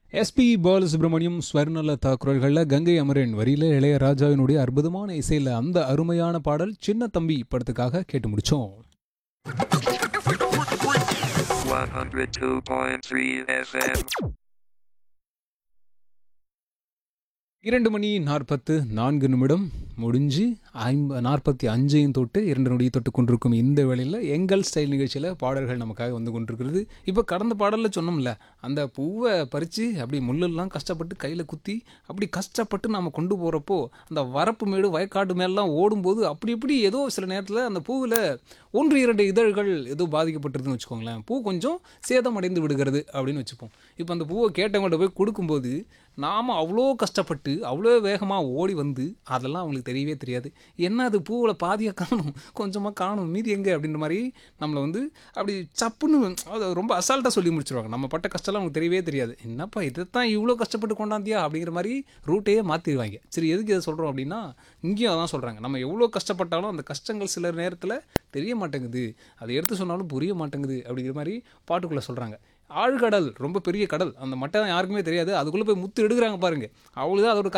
SP Balasubramaniam Swarnalatha குரல்களில் கங்கை அமரன் வரியில இளையராஜாவினுடைய அற்புதமான இசையில் அந்த அருமையான பாடல் சின்ன தம்பி படத்துக்காக கேட்டு முடிச்சோம் 102.3 FM. இரண்டு மணி நாற்பத்து நான்கு நிமிடம் முடிஞ்சு ஐம்ப நாற்பத்தி அஞ்சையும் தொட்டு இரண்டு நொடியை தொட்டு கொண்டிருக்கும் இந்த வேளையில் எங்கள் ஸ்டைல் நிகழ்ச்சியில் பாடல்கள் நமக்காக வந்து கொண்டிருக்கிறது இப்போ கடந்த பாடலில் சொன்னோம்ல அந்த பூவை பறித்து அப்படி முள்ளெல்லாம் கஷ்டப்பட்டு கையில் குத்தி அப்படி கஷ்டப்பட்டு நாம் கொண்டு போகிறப்போ அந்த வரப்பு மேடு வயக்காடு மேலாம் ஓடும்போது அப்படி இப்படி ஏதோ சில நேரத்தில் அந்த பூவில் ஒன்று இரண்டு இதழ்கள் ஏதோ பாதிக்கப்பட்டிருதுன்னு வச்சுக்கோங்களேன் பூ கொஞ்சம் சேதமடைந்து விடுகிறது அப்படின்னு வச்சுப்போம் இப்போ அந்த பூவை கேட்டவங்கள்ட்ட போய் கொடுக்கும்போது நாம் அவ்வளோ கஷ்டப்பட்டு அவ்வளோ வேகமாக ஓடி வந்து அதெல்லாம் அவங்களுக்கு தெரியவே தெரியாது என்ன அது பூவில் பாதியாக காணும் கொஞ்சமாக காணும் மீதி எங்கே அப்படின்ற மாதிரி நம்மளை வந்து அப்படி சப்புன்னு அது ரொம்ப அசால்ட்டாக சொல்லி முடிச்சிருவாங்க நம்ம பட்ட கஷ்டம்லாம் அவங்களுக்கு தெரியவே தெரியாது என்னப்பா இதைத்தான் இவ்வளோ கஷ்டப்பட்டு கொண்டாந்தியா அப்படிங்கிற மாதிரி ரூட்டையே மாற்றிடுவாங்க சரி எதுக்கு இதை சொல்கிறோம் அப்படின்னா இங்கேயும் அதான் சொல்கிறாங்க நம்ம எவ்வளோ கஷ்டப்பட்டாலும் அந்த கஷ்டங்கள் சில நேரத்தில் தெரிய மாட்டேங்குது அதை எடுத்து சொன்னாலும் புரிய மாட்டேங்குது அப்படிங்கிற மாதிரி பாட்டுக்குள்ளே சொல்கிறாங்க ஆழ்கடல் ரொம்ப பெரிய கடல் அந்த மட்டை யாருக்குமே தெரியாது அதுக்குள்ளே போய் முத்து எடுக்கிறாங்க பாருங்க அவ்வளோதான் அதோட